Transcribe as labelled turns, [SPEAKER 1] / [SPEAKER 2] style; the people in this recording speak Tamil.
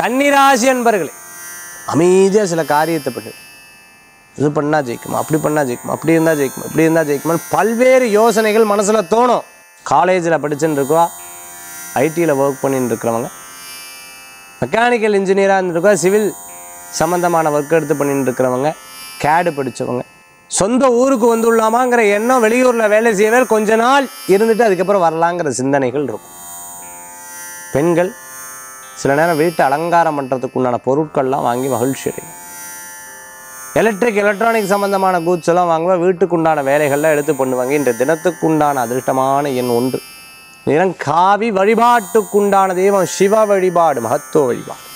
[SPEAKER 1] கன்னிராசி அன்பர்களே அமைதியாக சில காரியத்தை பண்ணு இது பண்ணால் ஜெயிக்குமா அப்படி பண்ணால் ஜெயிக்குமா அப்படி இருந்தால் ஜெயிக்குமா இப்படி இருந்தால் ஜெயிக்குமா பல்வேறு யோசனைகள் மனசில் தோணும் காலேஜில் படிச்சுன்னு இருக்கா ஐடியில் ஒர்க் பண்ணிட்டு இருக்கிறவங்க மெக்கானிக்கல் இன்ஜினியராக இருந்திருக்கா சிவில் சம்மந்தமான ஒர்க் எடுத்து பண்ணிட்டு இருக்கிறவங்க கேடு படித்தவங்க சொந்த ஊருக்கு வந்துள்ளாமாங்கிற எண்ணம் வெளியூரில் வேலை செய்யவே கொஞ்ச நாள் இருந்துட்டு அதுக்கப்புறம் வரலாங்கிற சிந்தனைகள் இருக்கும் பெண்கள் சில நேரம் வீட்டை அலங்காரம் பண்ணுறதுக்கு உண்டான பொருட்கள்லாம் வாங்கி மகிழ்ச்சி அடையும் எலக்ட்ரிக் எலக்ட்ரானிக் சம்பந்தமான கூட்ஸ் எல்லாம் வாங்குவேன் வீட்டுக்கு உண்டான வேலைகள்லாம் எடுத்து பண்ணுவாங்க இன்ற தினத்துக்கு உண்டான அதிர்ஷ்டமான எண் ஒன்று நிறம் காவி வழிபாட்டுக்குண்டான தெய்வம் சிவ வழிபாடு மகத்துவ வழிபாடு